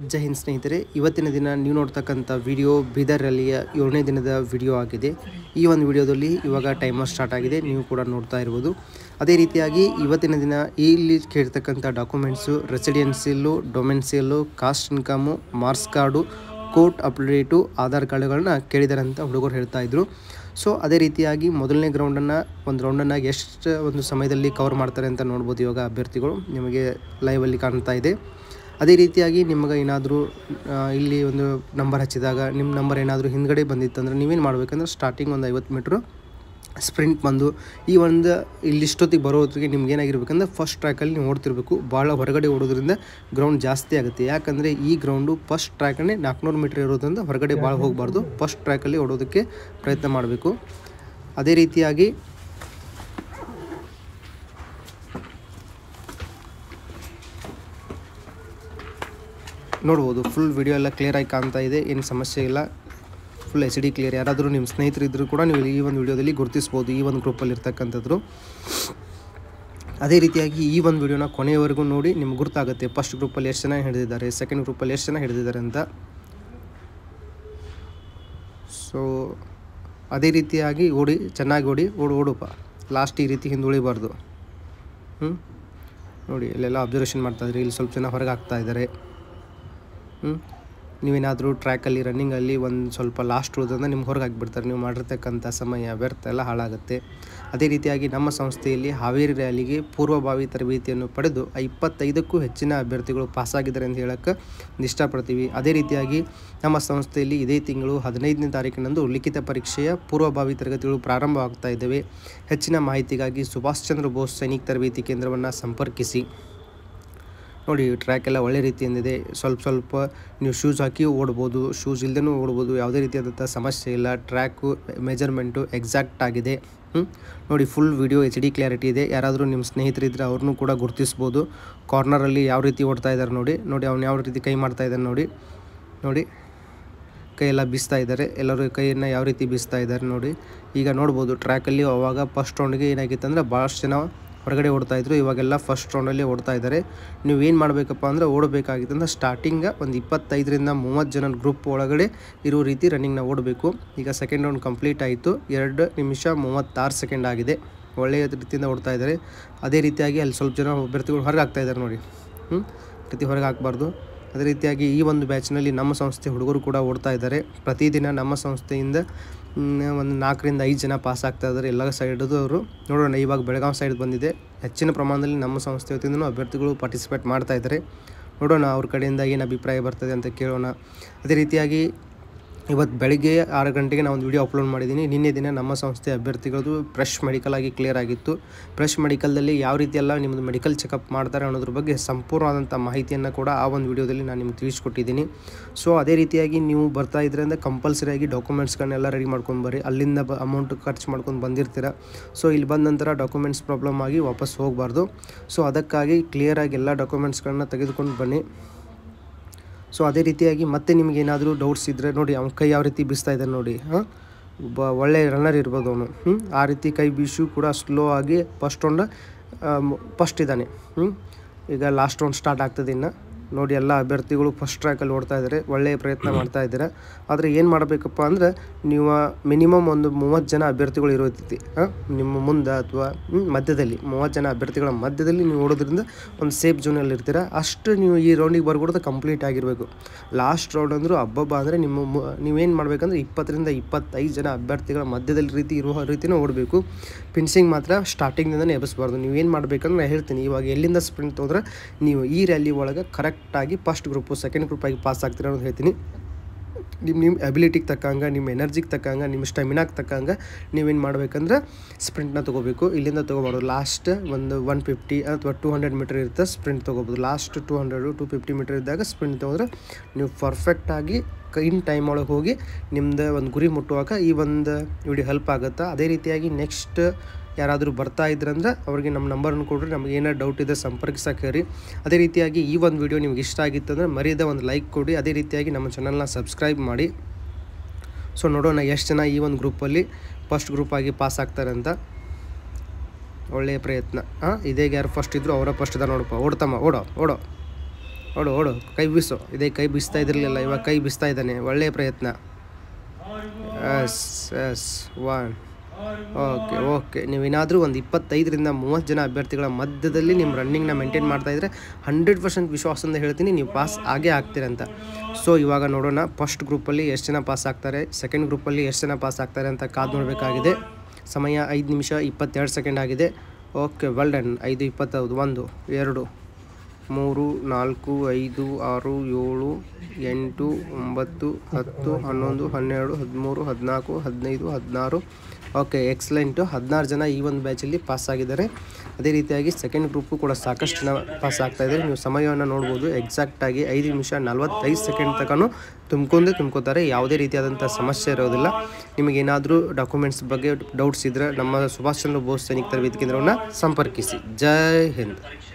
ಜೈ ಹಿಂದ್ ಸ್ನೇಹಿತರೆ ಇವತ್ತಿನ ದಿನ ನೀವು ನೋಡ್ತಕ್ಕಂಥ ವಿಡಿಯೋ ಬೀದರ್ ರ್ಯಾಲಿಯ ಏಳನೇ ದಿನದ ವಿಡಿಯೋ ಆಗಿದೆ ಈ ಒಂದು ವಿಡಿಯೋದಲ್ಲಿ ಇವಾಗ ಟೈಮರ್ ಸ್ಟಾರ್ಟ್ ಆಗಿದೆ ನೀವು ಕೂಡ ನೋಡ್ತಾ ಇರ್ಬೋದು ಅದೇ ರೀತಿಯಾಗಿ ಇವತ್ತಿನ ದಿನ ಇಲ್ಲಿ ಕೇಳ್ತಕ್ಕಂಥ documents residential domicile caste income marks card court update Aadhaar ಕಾರ್ಡ್ಗಳನ್ನ ಕೇಳಿದ್ದಾರೆ ಅಂತ ಹುಡುಗರು ಹೇಳ್ತಾ ಇದ್ರು ಸೊ ಅದೇ ರೀತಿಯಾಗಿ ಮೊದಲನೇ ಗ್ರೌಂಡನ್ನು ಒಂದು ರೌಂಡನ್ನು ಎಷ್ಟು ಒಂದು ಸಮಯದಲ್ಲಿ ಕವರ್ ಮಾಡ್ತಾರೆ ಅಂತ ನೋಡ್ಬೋದು ಇವಾಗ ಅಭ್ಯರ್ಥಿಗಳು ನಿಮಗೆ ಲೈವಲ್ಲಿ ಕಾಣ್ತಾ ಇದೆ ಅದೇ ರೀತಿಯಾಗಿ ನಿಮಗೆ ಏನಾದರೂ ಇಲ್ಲಿ ಒಂದು ನಂಬರ್ ಹಚ್ಚಿದಾಗ ನಿಮ್ಮ ನಂಬರ್ ಏನಾದರೂ ಹಿಂದ್ಗಡೆ ಬಂದಿತ್ತಂದ್ರೆ ನೀವೇನು ಮಾಡಬೇಕಂದ್ರೆ ಸ್ಟಾರ್ಟಿಂಗ್ ಒಂದು ಐವತ್ತು ಮೀಟ್ರು ಸ್ಪ್ರಿಂಟ್ ಬಂದು ಈ ಒಂದು ಇಲ್ಲಿಷ್ಟೊತ್ತಿಗೆ ಬರೋದ್ರಿಗೆ ನಿಮ್ಗೆ ಏನಾಗಿರ್ಬೇಕಂದ್ರೆ ಫಸ್ಟ್ ಟ್ರ್ಯಾಕಲ್ಲಿ ನೀವು ಓಡ್ತಿರ್ಬೇಕು ಭಾಳ ಹೊರಗಡೆ ಓಡೋದ್ರಿಂದ ಗ್ರೌಂಡ್ ಜಾಸ್ತಿ ಆಗುತ್ತೆ ಯಾಕಂದರೆ ಈ ಗ್ರೌಂಡು ಫಸ್ಟ್ ಟ್ರ್ಯಾಕನ್ನೇ ನಾಲ್ಕುನೂರು ಮೀಟ್ರ್ ಇರೋದ್ರಿಂದ ಹೊರಗಡೆ ಭಾಳ ಹೋಗಬಾರ್ದು ಫಸ್ಟ್ ಟ್ರ್ಯಾಕಲ್ಲಿ ಓಡೋದಕ್ಕೆ ಪ್ರಯತ್ನ ಮಾಡಬೇಕು ಅದೇ ರೀತಿಯಾಗಿ ನೋಡ್ಬೋದು ಫುಲ್ ವಿಡಿಯೋ ಎಲ್ಲ ಕ್ಲಿಯರಾಗಿ ಕಾಣ್ತಾ ಇದೆ ಏನು ಸಮಸ್ಯೆ ಇಲ್ಲ ಫುಲ್ ಎಚ್ ಡಿ ಕ್ಲಿಯರ್ ಯಾರಾದರೂ ನಿಮ್ಮ ಸ್ನೇಹಿತರು ಇದ್ದರೂ ಕೂಡ ನೀವು ಈ ಒಂದು ವಿಡಿಯೋದಲ್ಲಿ ಗುರುತಿಸ್ಬೋದು ಈ ಒಂದು ಗ್ರೂಪಲ್ಲಿ ಇರ್ತಕ್ಕಂಥದ್ದು ಅದೇ ರೀತಿಯಾಗಿ ಈ ಒಂದು ವಿಡಿಯೋನ ಕೊನೆಯವರೆಗೂ ನೋಡಿ ನಿಮ್ಗೆ ಗೊತ್ತಾಗುತ್ತೆ ಫಸ್ಟ್ ಗ್ರೂಪಲ್ಲಿ ಎಷ್ಟು ಜನ ಹಿಡಿದಿದ್ದಾರೆ ಸೆಕೆಂಡ್ ಗ್ರೂಪಲ್ಲಿ ಎಷ್ಟು ಜನ ಹಿಡಿದಿದ್ದಾರೆ ಅಂತ ಸೊ ಅದೇ ರೀತಿಯಾಗಿ ಓಡಿ ಚೆನ್ನಾಗಿ ಓಡಿ ಓಡು ಓಡುಪ್ಪ ಲಾಸ್ಟ್ ಈ ರೀತಿ ಹಿಂದೆ ಉಳಿಬಾರ್ದು ಹ್ಞೂ ನೋಡಿ ಇಲ್ಲೆಲ್ಲ ಅಬ್ಸರ್ವೇಷನ್ ಮಾಡ್ತಾಯಿದ್ರಿ ಇಲ್ಲಿ ಸ್ವಲ್ಪ ಜನ ಹೊರಗೆ ಆಗ್ತಾ ಇದ್ದಾರೆ ಹ್ಞೂ ನೀವೇನಾದರೂ ಟ್ರ್ಯಾಕಲ್ಲಿ ರನ್ನಿಂಗಲ್ಲಿ ಒಂದು ಸ್ವಲ್ಪ ಲಾಸ್ಟ್ ಉಳಿದ್ರೆ ನಿಮ್ಗೆ ಹೊರಗೆ ಹಾಕ್ಬಿಡ್ತಾರೆ ನೀವು ಮಾಡಿರ್ತಕ್ಕಂಥ ಸಮಯ ವ್ಯರ್ಥ ಎಲ್ಲ ಹಾಳಾಗುತ್ತೆ ಅದೇ ರೀತಿಯಾಗಿ ನಮ್ಮ ಸಂಸ್ಥೆಯಲ್ಲಿ ಹಾವೇರಿ ರ್ಯಾಲಿಗೆ ಪೂರ್ವಭಾವಿ ತರಬೇತಿಯನ್ನು ಪಡೆದು ಇಪ್ಪತ್ತೈದಕ್ಕೂ ಹೆಚ್ಚಿನ ಅಭ್ಯರ್ಥಿಗಳು ಪಾಸಾಗಿದ್ದಾರೆ ಅಂತ ಹೇಳೋಕ್ಕೆ ಇಷ್ಟಪಡ್ತೀವಿ ಅದೇ ರೀತಿಯಾಗಿ ನಮ್ಮ ಸಂಸ್ಥೆಯಲ್ಲಿ ಇದೇ ತಿಂಗಳು ಹದಿನೈದನೇ ತಾರೀಕಿನಂದು ಲಿಖಿತ ಪರೀಕ್ಷೆಯ ಪೂರ್ವಭಾವಿ ತರಗತಿಗಳು ಪ್ರಾರಂಭವಾಗ್ತಾ ಇದ್ದಾವೆ ಹೆಚ್ಚಿನ ಮಾಹಿತಿಗಾಗಿ ಸುಭಾಷ್ ಚಂದ್ರ ಬೋಸ್ ಸೈನಿಕ್ ತರಬೇತಿ ಕೇಂದ್ರವನ್ನು ಸಂಪರ್ಕಿಸಿ ನೋಡಿ ಟ್ರ್ಯಾಕ್ ಎಲ್ಲ ಒಳ್ಳೆ ರೀತಿಯಿಂದಿದೆ ಸ್ವಲ್ಪ ಸ್ವಲ್ಪ ನೀವು ಶೂಸ್ ಹಾಕಿ ಓಡ್ಬೋದು ಶೂಸ್ ಇಲ್ಲದೇ ಓಡ್ಬೋದು ಯಾವುದೇ ರೀತಿಯಾದಂಥ ಸಮಸ್ಯೆ ಇಲ್ಲ ಟ್ರ್ಯಾಕು ಮೆಜರ್ಮೆಂಟು ಎಕ್ಸಾಕ್ಟ್ ಆಗಿದೆ ಹ್ಞೂ ನೋಡಿ full video H D clarity ಇದೆ ಯಾರಾದರೂ ನಿಮ್ಮ ಸ್ನೇಹಿತರಿದ್ದರೆ ಅವ್ರನ್ನೂ ಕೂಡ ಗುರುತಿಸ್ಬೋದು ಕಾರ್ನರಲ್ಲಿ ಯಾವ ರೀತಿ ಓಡ್ತಾ ಇದ್ದಾರೆ ನೋಡಿ ನೋಡಿ ಅವ್ನು ಯಾವ ರೀತಿ ಕೈ ಮಾಡ್ತಾ ಇದ್ದಾನೆ ನೋಡಿ ನೋಡಿ ಕೈ ಎಲ್ಲ ಬೀಸ್ತಾ ಇದ್ದಾರೆ ಎಲ್ಲರೂ ಕೈಯನ್ನು ಯಾವ ರೀತಿ ಬೀಸ್ತಾ ಇದ್ದಾರೆ ನೋಡಿ ಈಗ ನೋಡ್ಬೋದು ಟ್ರ್ಯಾಕಲ್ಲಿ ಅವಾಗ ಫಸ್ಟ್ ರೌಂಡ್ಗೆ ಏನಾಗಿತ್ತು ಅಂದರೆ ಭಾಳಷ್ಟು ಜನ ಹೊರಗಡೆ ಓಡ್ತಾ ಇದ್ರು ಇವಾಗೆಲ್ಲ ಫಸ್ಟ್ ರೌಂಡಲ್ಲಿ ಓಡ್ತಾ ಇದ್ದಾರೆ ನೀವು ಏನು ಮಾಡಬೇಕಪ್ಪ ಅಂದರೆ ಓಡಬೇಕಾಗಿತ್ತು ಅಂದರೆ ಸ್ಟಾರ್ಟಿಂಗ್ ಒಂದು ಇಪ್ಪತ್ತೈದರಿಂದ ಮೂವತ್ತು ಜನ ಗ್ರೂಪ್ ಒಳಗಡೆ ಇರೋ ರೀತಿ ರನ್ನಿಂಗ್ನ ಓಡಬೇಕು ಈಗ ಸೆಕೆಂಡ್ ರೌಂಡ್ ಕಂಪ್ಲೀಟ್ ಆಯಿತು ಎರಡು ನಿಮಿಷ ಮೂವತ್ತಾರು ಸೆಕೆಂಡ್ ಆಗಿದೆ ಒಳ್ಳೆಯ ರೀತಿಯಿಂದ ಓಡ್ತಾ ಇದ್ದಾರೆ ಅದೇ ರೀತಿಯಾಗಿ ಅಲ್ಲಿ ಸ್ವಲ್ಪ ಜನ ಅಭ್ಯರ್ಥಿಗಳು ಹೊರಗೆ ಆಗ್ತಾ ಇದ್ದಾರೆ ನೋಡಿ ಹ್ಞೂ ರೀತಿ ಹೊರಗೆ ಹಾಕಬಾರ್ದು ಅದೇ ರೀತಿಯಾಗಿ ಈ ಒಂದು ಬ್ಯಾಚ್ನಲ್ಲಿ ನಮ್ಮ ಸಂಸ್ಥೆ ಹುಡುಗರು ಕೂಡ ಓಡ್ತಾ ಇದ್ದಾರೆ ಪ್ರತಿದಿನ ನಮ್ಮ ಸಂಸ್ಥೆಯಿಂದ ಒಂದು ನಾಲ್ಕರಿಂದ ಐದು ಜನ ಪಾಸ್ ಆಗ್ತಾ ಇದ್ದಾರೆ ಎಲ್ಲ ಸೈಡದು ಅವರು ನೋಡೋಣ ಇವಾಗ ಬೆಳಗಾವಿ ಸೈಡ್ ಬಂದಿದೆ ಹೆಚ್ಚಿನ ಪ್ರಮಾಣದಲ್ಲಿ ನಮ್ಮ ಸಂಸ್ಥೆ ವತಿಯಿಂದನೂ ಅಭ್ಯರ್ಥಿಗಳು ಪಾರ್ಟಿಸಿಪೇಟ್ ಮಾಡ್ತಾ ಇದ್ದಾರೆ ನೋಡೋಣ ಅವ್ರ ಕಡೆಯಿಂದ ಏನು ಅಭಿಪ್ರಾಯ ಬರ್ತದೆ ಅಂತ ಕೇಳೋಣ ಅದೇ ರೀತಿಯಾಗಿ ಇವತ್ತು ಬೆಳಗ್ಗೆ ಆರು ಗಂಟೆಗೆ ನಾನು ಒಂದು ವಿಡಿಯೋ ಅಪ್ಲೋಡ್ ಮಾಡಿದ್ದೀನಿ ನಿನ್ನೆ ದಿನ ನಮ್ಮ ಸಂಸ್ಥೆ ಅಭ್ಯರ್ಥಿಗಳದು ಫ್ರೆಶ್ ಮೆಡಿಕಲ್ ಆಗಿ ಕ್ಲಿಯರ್ ಆಗಿತ್ತು ಫ್ರೆಶ್ ಮೆಡಿಕಲ್ದಲ್ಲಿ ಯಾವ ರೀತಿ ಎಲ್ಲ ನಿಮ್ಮದು ಮೆಡಿಕಲ್ ಚೆಕಪ್ ಮಾಡ್ತಾರೆ ಅನ್ನೋದ್ರ ಬಗ್ಗೆ ಸಂಪೂರ್ಣವಾದಂಥ ಮಾಹಿತಿಯನ್ನು ಕೂಡ ಆ ಒಂದು ವಿಡಿಯೋದಲ್ಲಿ ನಾನು ನಿಮ್ಗೆ ತಿಳಿಸ್ಕೊಟ್ಟಿದ್ದೀನಿ ಸೊ ಅದೇ ರೀತಿಯಾಗಿ ನೀವು ಬರ್ತಾ ಇದ್ರಿಂದ ಕಂಪಲ್ಸರಿಯಾಗಿ ಡಾಕ್ಯುಮೆಂಟ್ಸ್ಗಳನ್ನೆಲ್ಲ ರೆಡಿ ಮಾಡ್ಕೊಂಡು ಬರ್ರಿ ಅಲ್ಲಿಂದ ಬ ಅಮೌಂಟ್ ಖರ್ಚು ಮಾಡ್ಕೊಂಡು ಬಂದಿರ್ತೀರ ಸೊ ಇಲ್ಲಿ ಬಂದ ನಂತರ ಡಾಕ್ಯುಮೆಂಟ್ಸ್ ಪ್ರಾಬ್ಲಮ್ ಆಗಿ ವಾಪಸ್ ಹೋಗಬಾರ್ದು ಸೊ ಅದಕ್ಕಾಗಿ ಕ್ಲಿಯರಾಗಿ ಎಲ್ಲ ಡಾಕ್ಯುಮೆಂಟ್ಸ್ಗಳನ್ನ ತೆಗೆದುಕೊಂಡು ಬನ್ನಿ ಸೊ ಅದೇ ರೀತಿಯಾಗಿ ಮತ್ತೆ ನಿಮ್ಗೆ ಏನಾದರೂ ಡೌಟ್ಸ್ ಇದ್ದರೆ ನೋಡಿ ಅವ್ನ ಕೈ ಯಾವ ರೀತಿ ಬೀಸ್ತಾ ಇದ್ದಾನೆ ನೋಡಿ ಹಾಂ ಒಬ್ಬ ಒಳ್ಳೆ ರನ್ನರ್ ಇರ್ಬೋದು ಅವನು ಹ್ಞೂ ಆ ರೀತಿ ಕೈ ಬೀಸು ಕೂಡ ಸ್ಲೋ ಆಗಿ ಫಸ್ಟ್ ರೌಂಡ್ ಫಸ್ಟ್ ಇದ್ದಾನೆ ಹ್ಞೂ ಈಗ ಲಾಸ್ಟ್ ರೌಂಡ್ ಸ್ಟಾರ್ಟ್ ಆಗ್ತದೆ ಇನ್ನು ನೋಡಿ ಎಲ್ಲ ಅಭ್ಯರ್ಥಿಗಳು ಫಸ್ಟ್ ಟ್ರ್ಯಾಕಲ್ಲಿ ಓಡ್ತಾ ಇದ್ದಾರೆ ಒಳ್ಳೆಯ ಪ್ರಯತ್ನ ಮಾಡ್ತಾ ಇದ್ದಾರೆ ಆದರೆ ಏನು ಮಾಡಬೇಕಪ್ಪ ಅಂದರೆ ನೀವು ಮಿನಿಮಮ್ ಒಂದು ಮೂವತ್ತು ಜನ ಅಭ್ಯರ್ಥಿಗಳು ಇರೋತೈತಿ ಹಾಂ ನಿಮ್ಮ ಮುಂದೆ ಅಥವಾ ಮಧ್ಯದಲ್ಲಿ ಮೂವತ್ತು ಜನ ಅಭ್ಯರ್ಥಿಗಳ ಮಧ್ಯದಲ್ಲಿ ನೀವು ಓಡೋದ್ರಿಂದ ಒಂದು ಸೇಫ್ ಝೋನಲ್ಲಿ ಇರ್ತೀರ ಅಷ್ಟು ನೀವು ಈ ರೌಂಡಿಗೆ ಬರ್ಕೊಡೋದು ಕಂಪ್ಲೀಟ್ ಆಗಿರಬೇಕು ಲಾಸ್ಟ್ ರೌಂಡ್ ಅಂದರೂ ಹಬ್ಬಬ್ಬ ಅಂದರೆ ನಿಮ್ಮ ಮು ನೀವೇನು ಮಾಡಬೇಕಂದ್ರೆ ಇಪ್ಪತ್ತರಿಂದ ಇಪ್ಪತ್ತೈದು ಜನ ಅಭ್ಯರ್ಥಿಗಳ ಮಧ್ಯದಲ್ಲಿ ರೀತಿ ಇರುವ ರೀತಿಯೂ ಓಡಬೇಕು ಫಿನಿಶಿಂಗ್ ಮಾತ್ರ ಸ್ಟಾರ್ಟಿಂಗ್ನಿಂದನೇ ಎಬ್ಬಿಸ್ಬಾರ್ದು ನೀವೇನು ಮಾಡಬೇಕಂದ್ರೆ ಹೇಳ್ತೀನಿ ಇವಾಗ ಎಲ್ಲಿಂದ ಸ್ಪ್ರಿಂಟ್ ಹೋದ್ರೆ ನೀವು ಈ ರ್ಯಾಲಿ ಒಳಗೆ ಕರೆಕ್ಟಾಗಿ ಫಸ್ಟ್ ಗ್ರೂಪು ಸೆಕೆಂಡ್ ಗ್ರೂಪಾಗಿ ಪಾಸ್ ಆಗ್ತೀರ ಅಂತ ಹೇಳ್ತೀನಿ ನಿಮ್ಮ ನಿಮ್ಮ ಅಬಿಲಿಟಿಗೆ ತಕ್ಕಂಗೆ ನಿಮ್ಮ ಎನರ್ಜಿಗೆ ತಕ್ಕಂಗೆ ನಿಮ್ಮ ಸ್ಟೆಮಿನಾಗೆ ತಕ್ಕಂಗೆ ನೀವೇನು ಮಾಡಬೇಕಂದ್ರೆ ಸ್ಪ್ರಿಂಟ್ನ ತೊಗೋಬೇಕು ಇಲ್ಲಿಂದ ತೊಗೋಬಾರ್ದು ಲಾಸ್ಟ್ ಒಂದು ಒನ್ ಫಿಫ್ಟಿ ಅಥವಾ ಟೂ ಹಂಡ್ರೆಡ್ ಮೀಟರ್ ಇರುತ್ತೆ ಸ್ಪ್ರಿಂಟ್ ತೊಗೋಬೋದು last two hundred to fifty meter ಇದ್ದಾಗ ಸ್ಪ್ರಿಂಟ್ ತೊಗೊಂಡ್ರೆ ನೀವು ಪರ್ಫೆಕ್ಟಾಗಿ ಇನ್ ಟೈಮ್ ಒಳಗೆ ಹೋಗಿ ನಿಮ್ಮದು ಒಂದು ಗುರಿ ಮುಟ್ಟುವಾಗ ಈ ಒಂದು ವಿಡಿಯೋ ಹೆಲ್ಪ್ ಆಗುತ್ತೆ ಅದೇ ರೀತಿಯಾಗಿ ನೆಕ್ಸ್ಟ್ ಯಾರಾದರೂ ಬರ್ತಾ ಇದ್ರಂದ್ರೆ ಅವ್ರಿಗೆ ನಮ್ಮ ನಂಬರನ್ನು ಕೊಡ್ರಿ ನಮ್ಗೆ ಏನಾರು ಡೌಟ್ ಇದೆ ಸಂಪರ್ಕಿಸಕ್ಕೆ ಹೇಳಿ ಅದೇ ರೀತಿಯಾಗಿ ಈ ಒಂದು ವಿಡಿಯೋ ನಿಮ್ಗೆ ಇಷ್ಟ ಆಗಿತ್ತಂದ್ರೆ ಮರ್ಯಾದೆ ಒಂದು ಲೈಕ್ ಕೊಡಿ ಅದೇ ರೀತಿಯಾಗಿ ನಮ್ಮ ಚಾನಲ್ನ ಸಬ್ಸ್ಕ್ರೈಬ್ ಮಾಡಿ ಸೊ ನೋಡೋಣ ಎಷ್ಟು ಜನ ಈ ಒಂದು ಗ್ರೂಪಲ್ಲಿ ಫಸ್ಟ್ ಗ್ರೂಪಾಗಿ ಪಾಸ್ ಆಗ್ತಾರೆ ಅಂತ ಒಳ್ಳೆಯ ಪ್ರಯತ್ನ ಹಾಂ ಇದೇ ಯಾರು ಫಸ್ಟ್ ಇದ್ದರು ಅವರ ಫಸ್ಟ್ ಇದ್ದಾರೆ ನೋಡಪ್ಪ ಓಡ್ತಮ್ಮ ಓಡೋ ಓಡೋ ಓಡು ಓಡು ಕೈ ಬೀಸು ಇದೇ ಕೈ ಬೀಸ್ತಾ ಇದ್ರಲಿಲ್ಲ ಇವಾಗ ಕೈ ಬೀಸ್ತಾ ಇದ್ದಾನೆ ಒಳ್ಳೆಯ ಪ್ರಯತ್ನ yes yes one okay okay ನೀವೇನಾದರೂ ಒಂದು ಇಪ್ಪತ್ತೈದರಿಂದ ಮೂವತ್ತು ಜನ ಅಭ್ಯರ್ಥಿಗಳ ಮಧ್ಯದಲ್ಲಿ ನಿಮ್ಮ ರನ್ನಿಂಗ್ನ ಮೇಂಟೈನ್ ಮಾಡ್ತಾಯಿದ್ರೆ ಹಂಡ್ರೆಡ್ ಪರ್ಸೆಂಟ್ ವಿಶ್ವಾಸದಿಂದ ಹೇಳ್ತೀನಿ ನೀವು ಪಾಸ್ ಆಗೇ ಆಗ್ತೀರಂತ ಸೊ ಇವಾಗ ನೋಡೋಣ ಫಸ್ಟ್ ಗ್ರೂಪಲ್ಲಿ ಎಷ್ಟು ಜನ ಪಾಸ್ ಆಗ್ತಾರೆ ಸೆಕೆಂಡ್ ಗ್ರೂಪಲ್ಲಿ ಎಷ್ಟು ಜನ ಪಾಸ್ ಆಗ್ತಾರೆ ಅಂತ ಕಾದು ನೋಡಬೇಕಾಗಿದೆ ಸಮಯ ಐದು ನಿಮಿಷ ಇಪ್ಪತ್ತೆರಡು ಸೆಕೆಂಡ್ ಆಗಿದೆ ಓಕೆ ವೆಲ್ ಡನ್ ಐದು ಇಪ್ಪತ್ತೈದು ಒಂದು ಎರಡು ಮೂರು ನಾಲ್ಕು ಐದು ಆರು ಏಳು ಎಂಟು ಒಂಬತ್ತು ಹತ್ತು ಹನ್ನೊಂದು ಹನ್ನೆರಡು ಹದಿಮೂರು ಹದಿನಾಲ್ಕು ಹದಿನೈದು ಹದಿನಾರು ಓಕೆ ಎಕ್ಸಲೆಂಟು ಹದಿನಾರು ಜನ ಈ ಒಂದು ಬ್ಯಾಚಲ್ಲಿ ಪಾಸ್ ಆಗಿದ್ದಾರೆ ಅದೇ ರೀತಿಯಾಗಿ ಸೆಕೆಂಡ್ ಗ್ರೂಪು ಕೂಡ ಸಾಕಷ್ಟು ಜನ ಪಾಸ್ ಆಗ್ತಾ ಇದ್ದಾರೆ ನೀವು ಸಮಯವನ್ನು ನೋಡ್ಬೋದು ಎಕ್ಸಾಕ್ಟಾಗಿ ಐದು ನಿಮಿಷ ನಲ್ವತ್ತೈದು ಸೆಕೆಂಡ್ ತನಕ ತುಂಬ್ಕೊಂಡೇ ತುಂಬ್ಕೋತಾರೆ ಯಾವುದೇ ರೀತಿಯಾದಂಥ ಸಮಸ್ಯೆ ಇರೋದಿಲ್ಲ ನಿಮಗೇನಾದರೂ ಡಾಕ್ಯುಮೆಂಟ್ಸ್ ಬಗ್ಗೆ ಡೌಟ್ಸ್ ಇದ್ದರೆ ನಮ್ಮ ಸುಭಾಷ್ ಚಂದ್ರ ಬೋಸ್ ಸೈನಿಕ ತರಬೇತಿ ಕೇಂದ್ರವನ್ನು ಸಂಪರ್ಕಿಸಿ ಜೈ ಹಿಂದ್